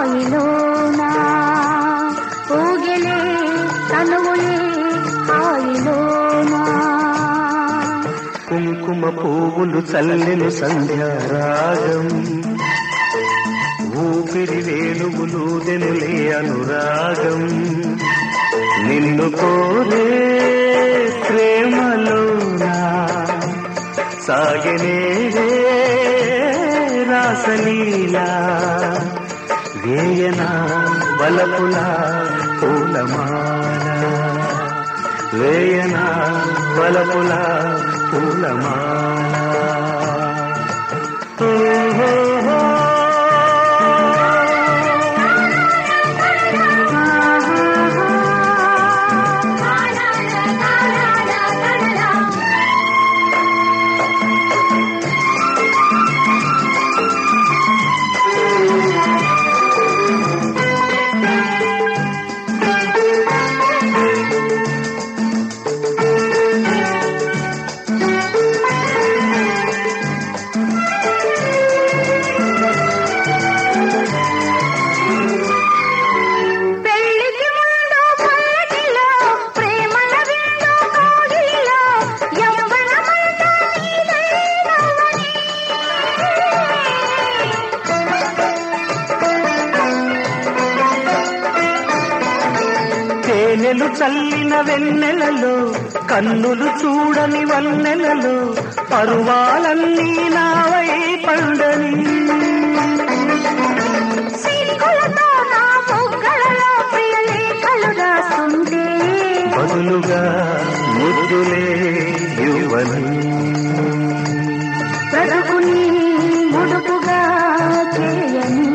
హాయిలోనా ఊగిలే తనువులే హాయిలోనా కుంకుమ పువ్వులు చల్లెను సంధ్యారాగం ఊపిరి వేణువులు దెనులే అనురాగం నిన్ను కోరే ప్రేమలోనా సాగనే రాసలీలా వేయనా బలపుల పూలమాల వేయనా బలపుల పూలమాల ఓహో పెళ్ళికి ముందు పల్లకిలో ప్రేమల విందు కోగిలిలో యవ్వనమంతా నీదైనవని. తేనెలు చల్లిన వెన్నెలలో కన్నులు చూడని వన్నెలలో పరువాలన్నీ నావై పండని సిగ్గులతో నా మొగ్గలలో ప్రియలేఖలు రాస్తుంటే బదులుగా ముద్దులే యువని బ్రతుకుని ముడుపుగా చేయని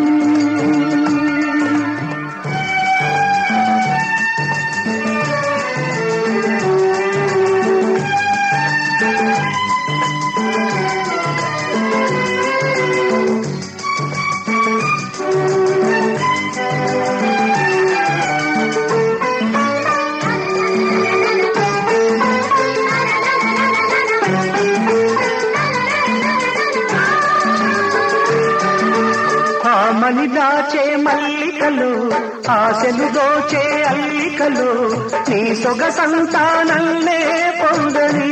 ఆమని దాచే మల్లికలు ఆశలు దోచే అల్లికలు నీ సొగ సంతానల్లే పొందని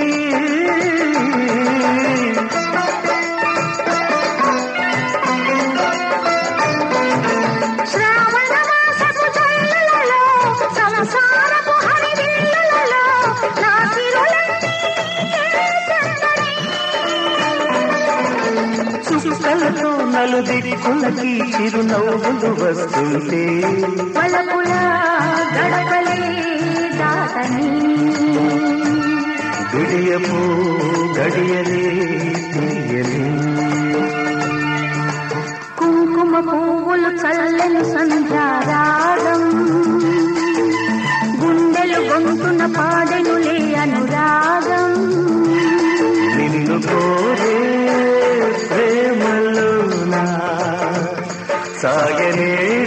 శ్రావణ మాసపు జల్లులలో సంసారపు హరివిల్లులలో నా సిరులన్నీ సుసుకలతో నలుదిక్కులకి చిరునవ్వులు వస్తుంటే పలపుల గడపలే దాతని విడియపు గడియలే తీయని కుంకుమ పువ్వులు చల్లని సంధ్యారాగం గుండెలు గొంతున పాడెనులే అనురాగం నిన్ను కోరే ప్రేమలోనా సాగనే